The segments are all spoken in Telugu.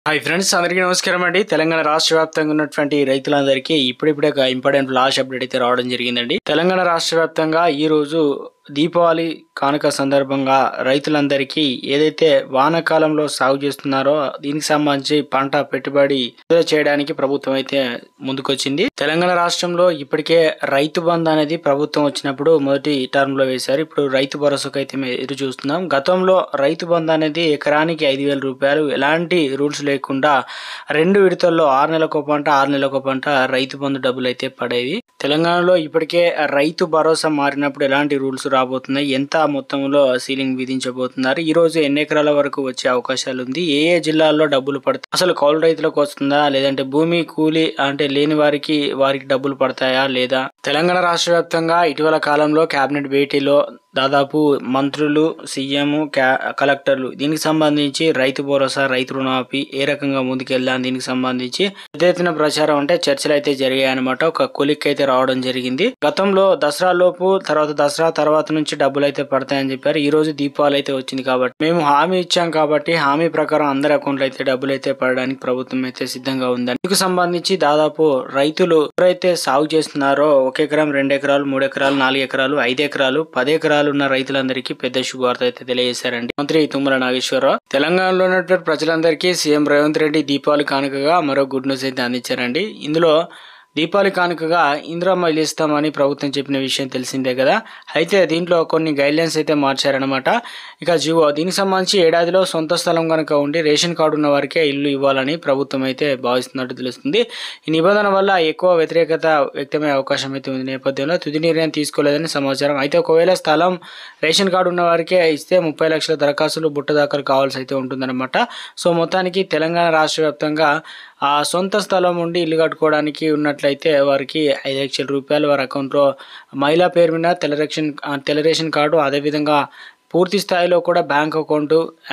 హాయ్ ఫ్రెండ్స్ అందరికీ నమస్కారం అండి తెలంగాణ రాష్ట్ర వ్యాప్తంగా ఉన్నటువంటి రైతులందరికీ ఇప్పుడిప్పుడే ఒక ఇంపార్టెంట్ ఫ్లాష్ అప్డేట్ అయితే రావడం జరిగిందండి తెలంగాణ రాష్ట్ర వ్యాప్తంగా ఈ రోజు దీపావళి కానుక సందర్భంగా రైతులందరికీ ఏదైతే వానాకాలంలో సాగు చేస్తున్నారో దీనికి సంబంధించి పంట పెట్టుబడి విడుదల చేయడానికి ప్రభుత్వం అయితే ముందుకొచ్చింది తెలంగాణ రాష్ట్రంలో ఇప్పటికే రైతు బంధు అనేది ప్రభుత్వం వచ్చినప్పుడు మొదటి టర్మ్ లో వేశారు ఇప్పుడు రైతు భరోసాకు అయితే మేము ఎదురు చూస్తున్నాం గతంలో రైతు బంధు అనేది ఎకరానికి ఐదు వేల రూపాయలు ఎలాంటి రూల్స్ లేకుండా రెండు విడతల్లో ఆరు నెలలకు పంట ఆరు నెలలకు పంట రైతు బంధు డబ్బులు అయితే పడేవి తెలంగాణలో ఇప్పటికే రైతు భరోసా మారినప్పుడు ఎలాంటి రూల్స్ రాబోతున్నాయి ఎంత మొత్తంలో సీలింగ్ విధించబోతున్నారు ఈ రోజు ఎన్ని ఎకరాల వరకు వచ్చే అవకాశాలు ఉంది ఏ ఏ జిల్లాల్లో డబ్బులు పడతాయి అసలు కౌలు రైతులకు వస్తుందా లేదంటే భూమి కూలి అంటే లేని వారికి వారికి డబ్బులు పడతాయా లేదా తెలంగాణ రాష్ట్ర వ్యాప్తంగా ఇటీవల కాలంలో కేబినెట్ భేటీలో దాదాపు మంత్రులు సీఎం కలెక్టర్లు దీనికి సంబంధించి రైతు భరోసా రైతు రుణమాఫీ ఏ రకంగా ముందుకెళ్దాం దీనికి సంబంధించి పెద్ద ఎత్తున ప్రచారం అంటే చర్చలు అయితే జరిగాయి అనమాట ఒక కొలిక్ అయితే రావడం జరిగింది గతంలో దసరా లోపు తర్వాత దసరా తర్వాత నుంచి డబ్బులు అయితే పడతాయని చెప్పారు ఈ రోజు దీపావళి అయితే వచ్చింది కాబట్టి మేము హామీ ఇచ్చాం కాబట్టి హామీ ప్రకారం అందరి అకౌంట్లో అయితే డబ్బులు అయితే పడడానికి ప్రభుత్వం అయితే సిద్ధంగా ఉందని దీనికి సంబంధించి దాదాపు రైతులు ఎవరైతే సాగు చేస్తున్నారో ఒక ఎకరం రెండు ఎకరాలు మూడు ఎకరాలు నాలుగు ఎకరాలు ఐదు ఎకరాలు పది ఎకరాలు ఉన్న రైతులందరికీ పెద్ద శుభవార్త అయితే తెలియజేశారండి మంత్రి తుమ్మల నాగేశ్వరరావు తెలంగాణలో ఉన్నటువంటి ప్రజలందరికీ సీఎం రేవంత్ రెడ్డి దీపావళి కానుకగా మరో గుడ్ న్యూస్ అయితే అందించారండి ఇందులో దీపావళి కానుకగా ఇందిరమ్మ ఇల్లు ఇస్తామని ప్రభుత్వం చెప్పిన విషయం తెలిసిందే కదా అయితే దీంట్లో కొన్ని గైడ్లైన్స్ అయితే మార్చారనమాట ఇక జివో దీనికి సంబంధించి ఏడాదిలో సొంత స్థలం కనుక ఉండి రేషన్ కార్డు ఉన్న వారికే ఇల్లు ఇవ్వాలని ప్రభుత్వం అయితే భావిస్తున్నట్టు తెలుస్తుంది ఈ నిబంధన వల్ల ఎక్కువ వ్యతిరేకత వ్యక్తమయ్యే అవకాశం అయితే ఉంది నేపథ్యంలో తుది నిర్ణయం తీసుకోలేదని సమాచారం అయితే ఒకవేళ స్థలం రేషన్ కార్డు ఉన్న వారికే ఇస్తే ముప్పై లక్షల దరఖాస్తులు బుట్ట దాఖలు కావాల్సి అయితే ఉంటుందన్నమాట సో మొత్తానికి తెలంగాణ రాష్ట్ర వ్యాప్తంగా ఆ సొంత స్థలం ఉండి ఇల్లు కట్టుకోవడానికి ఉన్నట్లయితే వారికి ఐదు లక్షల రూపాయలు వారి అకౌంట్లో మహిళా పేరు మీద తెల్ల రేషన్ ఆ, తెల్ల రేషన్ కార్డు అదేవిధంగా పూర్తి స్థాయిలో కూడా బ్యాంక్ అకౌంట్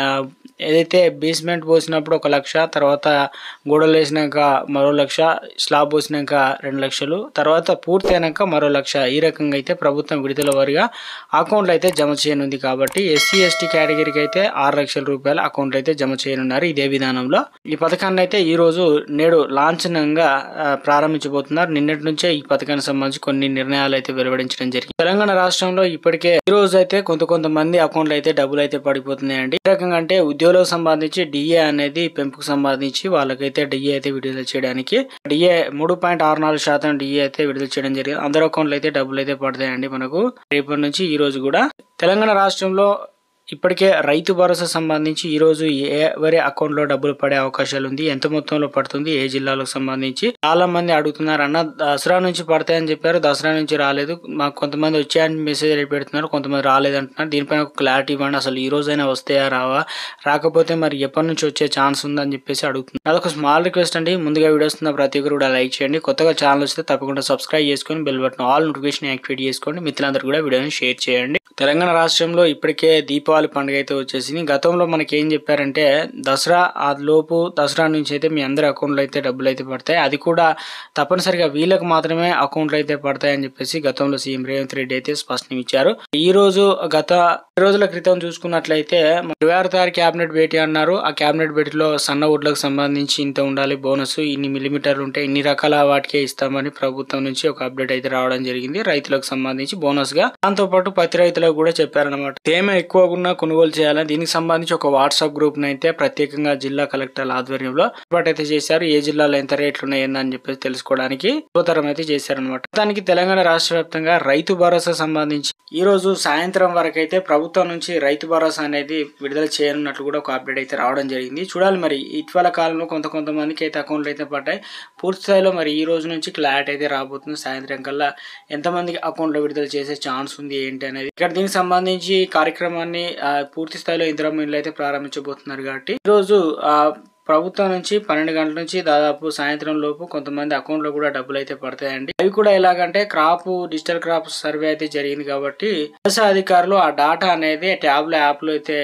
ఏదైతే బేస్మెంట్ పోసినప్పుడు ఒక లక్ష తర్వాత గోడలు వేసినాక మరో లక్ష స్లాబ్ పోసినాక రెండు లక్షలు తర్వాత పూర్తి అయినాక మరో లక్ష ఈ రకంగా అయితే ప్రభుత్వం విడుదల వారిగా అకౌంట్లు అయితే జమ చేయనుంది కాబట్టి ఎస్సీ ఎస్టీ కేటగిరీకి అయితే ఆరు లక్షల రూపాయల అకౌంట్లు అయితే జమ చేయనున్నారు ఇదే విధానంలో ఈ పథకాన్ని అయితే ఈ రోజు నేడు లాంఛనంగా ఆ, ప్రారంభించబోతున్నారు నిన్నటి నుంచే ఈ పథకానికి సంబంధించి కొన్ని నిర్ణయాలు అయితే వెలువడించడం జరిగింది తెలంగాణ రాష్ట్రంలో ఇప్పటికే ఈ రోజు అయితే కొంత కొంతమంది అకౌంట్లు అయితే డబ్బులు అయితే పడిపోతున్నాయండి ఏ రకంగా అంటే ఉద్యోగులకు సంబంధించి డిఏ అనేది పెంపుకు సంబంధించి వాళ్ళకైతే డిఏ అయితే విడుదల చేయడానికి డిఏ మూడు పాయింట్ ఆరు నాలుగు శాతం డిఏ అయితే విడుదల చేయడం జరిగింది అందరు అకౌంట్లు అయితే డబ్బులు అయితే పడతాయండి మనకు రేపటి నుంచి ఈ రోజు కూడా తెలంగాణ రాష్ట్రంలో ఇప్పటికే రైతు భరోసా సంబంధించి ఈ రోజు ఎవరి అకౌంట్ లో డబ్బులు పడే అవకాశాలు ఉంది ఎంత మొత్తంలో పడుతుంది ఏ జిల్లాలకు సంబంధించి చాలా మంది అడుగుతున్నారు అన్న దసరా నుంచి పడతాయని చెప్పారు దసరా నుంచి రాలేదు మాకు కొంతమంది వచ్చాయని మెసేజ్ పెడుతున్నారు కొంతమంది రాలేదు అంటున్నారు దీనిపైన ఒక క్లారిటీ ఇవ్వండి అసలు ఈ రోజైనా వస్తాయా రావా రాకపోతే మరి ఎప్పటి నుంచి వచ్చే ఛాన్స్ ఉందని చెప్పేసి అడుగుతున్నారు అదొక స్మాల్ రిక్వెస్ట్ అండి ముందుగా వీడియోస్ ఉన్న ప్రతి ఒక్కరు కూడా లైక్ చేయండి కొత్తగా ఛానల్ వస్తే తప్పకుండా సబ్స్క్రైబ్ చేసుకొని bell button all notification activate చేసుకోండి మిత్రులందరూ కూడా వీడియోని షేర్ చేయండి తెలంగాణ రాష్ట్రంలో ఇప్పటికే దీపావళి పండుగ అయితే వచ్చేసింది గతంలో మనకి ఏం చెప్పారంటే దసరా ఆ లోపు దసరా నుంచి అయితే మీ అందరి అకౌంట్లో అయితే డబ్బులు అయితే పడతాయి అది కూడా తప్పనిసరిగా వీళ్ళకి మాత్రమే అకౌంట్లు అయితే పడతాయని చెప్పేసి గతంలో సీఎం రేవంత్ రెడ్డి అయితే స్పష్టం ఇచ్చారు ఈ రోజు గత రెండు రోజుల క్రితం చూసుకున్నట్లయితే ఇరవై ఆరు తారీఖు క్యాబినెట్ భేటీ అన్నారు ఆ క్యాబినెట్ భేటీలో సన్న వుడ్లకు సంబంధించి ఇంత ఉండాలి బోనస్ ఇన్ని మిల్లీమీటర్లు ఉంటే ఇన్ని రకాల వాటికే ఇస్తామని ప్రభుత్వం నుంచి ఒక అప్డేట్ అయితే రావడం జరిగింది రైతులకు సంబంధించి బోనస్ గా దాంతో పాటు పత్తి రైతులకు కూడా చెప్పారనమాట తేమ ఎక్కువగా ఉన్నా కొనుగోలు చేయాలని దీనికి సంబంధించి ఒక వాట్సాప్ గ్రూప్ అయితే ప్రత్యేకంగా జిల్లా కలెక్టర్ల ఆధ్వర్యంలో ఏర్పాటు అయితే చేశారు ఏ జిల్లాలో ఎంత రేట్లు ఉన్నాయి ఏందని చెప్పేసి తెలుసుకోవడానికి సులభతరం అయితే చేశారనమాట దానికి తెలంగాణ రాష్ట్ర వ్యాప్తంగా రైతు భరోసా సంబంధించి ఈ రోజు సాయంత్రం వరకు అయితే ప్రభుత్వం నుంచి రైతు భరోసా అనేది విడుదల చేయనున్నట్లు కూడా ఒక అప్డేట్ అయితే రావడం జరిగింది చూడాలి మరి ఇటీవల కాలంలో కొంత కొంతమందికి అయితే అకౌంట్లు అయితే పడ్డాయి పూర్తి స్థాయిలో మరి ఈ రోజు నుంచి క్లారిటీ అయితే రాబోతుంది సాయంత్రం కల్లా ఎంతమందికి అకౌంట్లో విడుదల చేసే ఛాన్స్ ఉంది ఏంటి అనేది ఇక్కడ దీనికి సంబంధించి ఈ కార్యక్రమాన్ని ఆ, పూర్తి స్థాయిలో ఇందిరా మిల్లు అయితే ప్రారంభించబోతున్నారు కాబట్టి ఈ రోజు ఆ ప్రభుత్వం నుంచి పన్నెండు గంటల నుంచి దాదాపు సాయంత్రం లోపు కొంతమంది అకౌంట్ లో కూడా డబ్బులు అయితే పడతాయండి అవి కూడా ఎలాగంటే క్రాప్ డిజిటల్ క్రాప్ సర్వే అయితే జరిగింది కాబట్టి వ్యవసాయ అధికారులు ఆ డాటా అనేది ట్యాబ్ లో యాప్ లో అయితే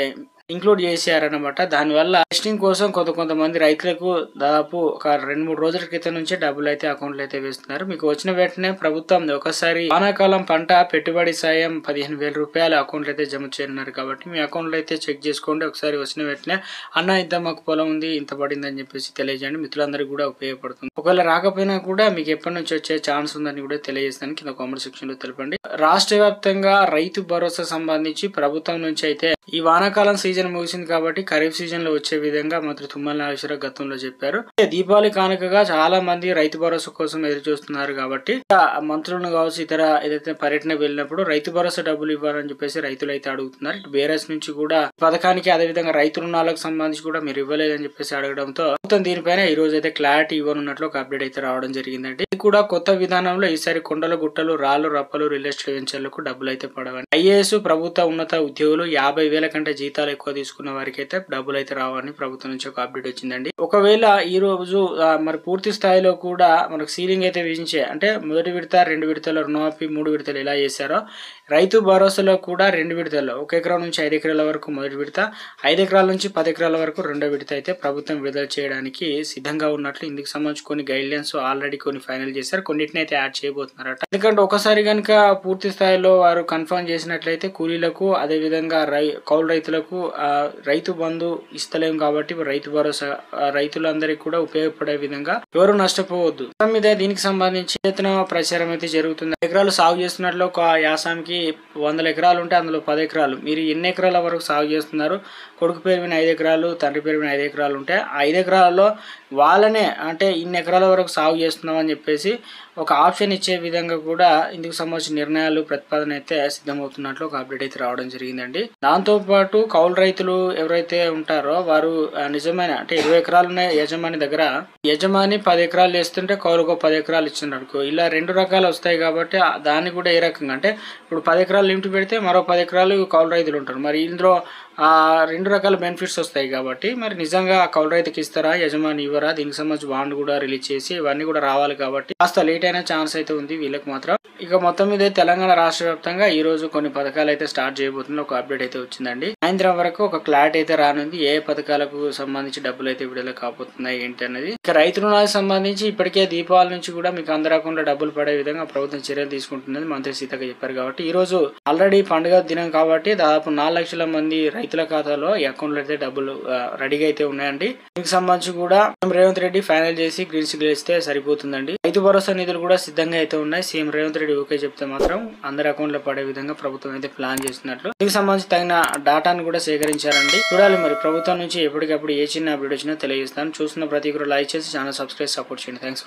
ఇంక్లూడ్ చేశారనమాట దానివల్ల టెస్టింగ్ కోసం కొంత కొంతమంది రైతులకు దాదాపు ఒక రెండు మూడు రోజుల క్రితం నుంచే డబ్బులు అయితే అకౌంట్లు అయితే వేస్తున్నారు మీకు వచ్చిన వెంటనే ప్రభుత్వం ఒకసారి వానాకాలం పంట పెట్టుబడి సాయం పదిహేను వేల రూపాయల అకౌంట్లు అయితే జమ చేయనున్నారు కాబట్టి మీ అకౌంట్లో అయితే చెక్ చేసుకోండి ఒకసారి వచ్చిన వెంటనే అన్న ఇంత మాకు పొలం ఉంది ఇంత పడింది అని చెప్పేసి తెలియజేయండి మిత్రులందరికీ కూడా ఉపయోగపడుతుంది ఒకవేళ రాకపోయినా కూడా మీకు ఎప్పటి నుంచి వచ్చే ఛాన్స్ ఉందని కూడా తెలియజేస్తాను కింద కామెంట్ సెక్షన్ లో తెలపండి రాష్ట్ర వ్యాప్తంగా రైతు భరోసా సంబంధించి ప్రభుత్వం నుంచి అయితే ఈ వానాకాలం సీజన్ ముగిసింది కాబట్టి ఖరీఫ్ సీజన్ లో వచ్చే విధంగా మంత్రి తుమ్మల నాగేశ్వరరావు గతంలో చెప్పారు దీపావళి కానుకగా చాలా మంది రైతు భరోసా కోసం ఎదురు చూస్తున్నారు కాబట్టి ఆ మంత్రులను కావచ్చు ఇతర ఏదైతే పర్యటన వెళ్ళినప్పుడు రైతు భరోసా డబ్బులు ఇవ్వాలని చెప్పేసి రైతులు అయితే అడుగుతున్నారు ఇటు బేరస్ నుంచి కూడా ఈ పథకానికి అదే విధంగా రైతు రుణాలకు సంబంధించి కూడా మీరు ఇవ్వలేదని చెప్పేసి అడగడంతో మొత్తం దీనిపైన ఈ రోజు అయితే క్లారిటీ ఇవ్వనున్నట్లు ఒక అప్డేట్ అయితే రావడం జరిగిందండి ఇది కూడా కొత్త విధానంలో ఈసారి కొండలు గుట్టలు రాళ్ళు రప్పలు రియల్ ఎస్టేట్ వెంచర్లకు డబ్బులు అయితే పడవని ఐఏఎస్ ప్రభుత్వ ఉన్నత ఉద్యోగులు యాభై వేల కంటే జీతాలు ఎక్కువ తీసుకున్న వారికి అయితే డబ్బులు అయితే రావని ప్రభుత్వం నుంచి ఒక అప్డేట్ వచ్చిందండి ఒకవేళ ఈ రోజు ఆ, మరి పూర్తి స్థాయిలో కూడా మనకు సీలింగ్ అయితే విధించే అంటే మొదటి విడత రెండు విడతల రుణమాఫీ మూడు విడతలు ఎలా చేశారో రైతు భరోసాలో కూడా రెండు విడతల్లో ఒక ఎకరం నుంచి ఐదు ఎకరాల వరకు మొదటి విడత ఐదు ఎకరాల నుంచి పది ఎకరాల వరకు రెండో విడత అయితే ప్రభుత్వం విడుదల చేయడానికి సిద్ధంగా ఉన్నట్లు ఇందుకు సంబంధించి కొన్ని గైడ్ లైన్స్ ఆల్రెడీ కొన్ని ఫైనల్ చేశారు కొన్నిటిని అయితే యాడ్ చేయబోతున్నారట ఎందుకంటే ఒకసారి కనుక పూర్తి స్థాయిలో వారు కన్ఫర్మ్ చేసినట్లయితే కూలీలకు అదే విధంగా రై కౌలు రైతులకు ఆ, రైతు బంధు ఇస్తలేం కాబట్టి ఇప్పుడు రైతు భరోసా ఆ, రైతులందరికీ కూడా ఉపయోగపడే విధంగా ఎవరు నష్టపోవద్దు మొత్తం మీద దీనికి సంబంధించి ఎత్తున ప్రచారం అయితే జరుగుతుంది ఎకరాలు సాగు చేస్తున్నట్లు ఒక యాసానికి వందల ఎకరాలు ఉంటే అందులో పది ఎకరాలు మీరు ఎన్ని ఎకరాల వరకు సాగు చేస్తున్నారు కొడుకు పేరు మీద ఐదు ఎకరాలు తండ్రి పేరు మీద ఐదు ఎకరాలు ఉంటే ఆ ఐదు ఎకరాలలో వాళ్ళనే అంటే ఇన్ని ఎకరాల వరకు సాగు చేస్తున్నాం అని చెప్పేసి ఒక ఆప్షన్ ఇచ్చే విధంగా కూడా ఇందుకు సంబంధించిన నిర్ణయాలు ప్రతిపాదన అయితే సిద్ధమవుతున్నట్లు ఒక అప్డేట్ అయితే రావడం జరిగిందండి దాంతో పాటు కౌలు రైతులు ఎవరైతే ఉంటారో వారు ఆ, నిజమైన అంటే ఇరవై ఎకరాలు ఉన్న యజమాని దగ్గర యజమాని పది ఎకరాలు చేస్తుంటే కౌలుకు పది ఎకరాలు ఇచ్చినారు ఇలా రెండు రకాలు వస్తాయి కాబట్టి ఆ దాన్ని కూడా ఏ రకంగా అంటే ఇప్పుడు పది ఎకరాలు లిమిట్ పెడితే మరో పది ఎకరాలు కౌలు రైతులు ఉంటారు మరి ఇందులో ఆ రెండు రకాల బెనిఫిట్స్ వస్తాయి కాబట్టి మరి నిజంగా ఆ కౌలు రైతుకి ఇస్తారా యజమాని ఇవ్వరా దీనికి సంబంధించి బాండ్ కూడా రిలీజ్ చేసి ఇవన్నీ కూడా రావాలి కాబట్టి కాస్త లేట్ అయిన ఛాన్స్ అయితే ఉంది వీళ్ళకి మాత్రం ఇక మొత్తం మీద తెలంగాణ రాష్ట్ర వ్యాప్తంగా ఈ రోజు కొన్ని పథకాలు అయితే స్టార్ట్ చేయబోతుంది ఒక అప్డేట్ అయితే వచ్చిందండి సాయంత్రం వరకు ఒక క్లారిటీ అయితే రానుంది ఏ పథకాలకు సంబంధించి డబ్బులు అయితే విడుదల కాబోతున్నాయి ఏంటి అనేది ఇక రైతు రుణాలకు సంబంధించి ఇప్పటికే దీపావళి నుంచి కూడా మీకు అందరకుండా డబ్బులు పడే విధంగా ప్రభుత్వం చర్యలు తీసుకుంటున్నది మంత్రి సీతక్క చెప్పారు కాబట్టి ఈ రోజు ఆల్రెడీ పండుగ దినం కాబట్టి దాదాపు నాలుగు లక్షల మంది రైతుల ఖాతాలో ఈ అకౌంట్లో అయితే డబ్బులు ఆ, రెడీగా అయితే ఉన్నాయండి దీనికి సంబంధించి కూడా సీఎం రేవంత్ రెడ్డి ఫైనల్ చేసి గ్రీన్ సిగ్నల్ ఇస్తే సరిపోతుందండి రైతు భరోసా నిధులు కూడా సిద్ధంగా అయితే ఉన్నాయి సీఎం రేవంత్ రెడ్డి ఓకే చెప్తే మాత్రం అందరి అకౌంట్ లో పడే విధంగా ప్రభుత్వం అయితే ప్లాన్ చేస్తున్నట్లు దీనికి సంబంధించి తగిన డాటాను కూడా సేకరించారండి చూడాలి మరి ప్రభుత్వం నుంచి ఎప్పటికప్పుడు ఏ చిన్న అప్డేట్ వచ్చినా తెలియజేస్తాను చూస్తున్న ప్రతి ఒక్కరు లైక్ చేసి ఛానల్ సబ్స్క్రైబ్ సపోర్ట్ చేయండి థ్యాంక్స్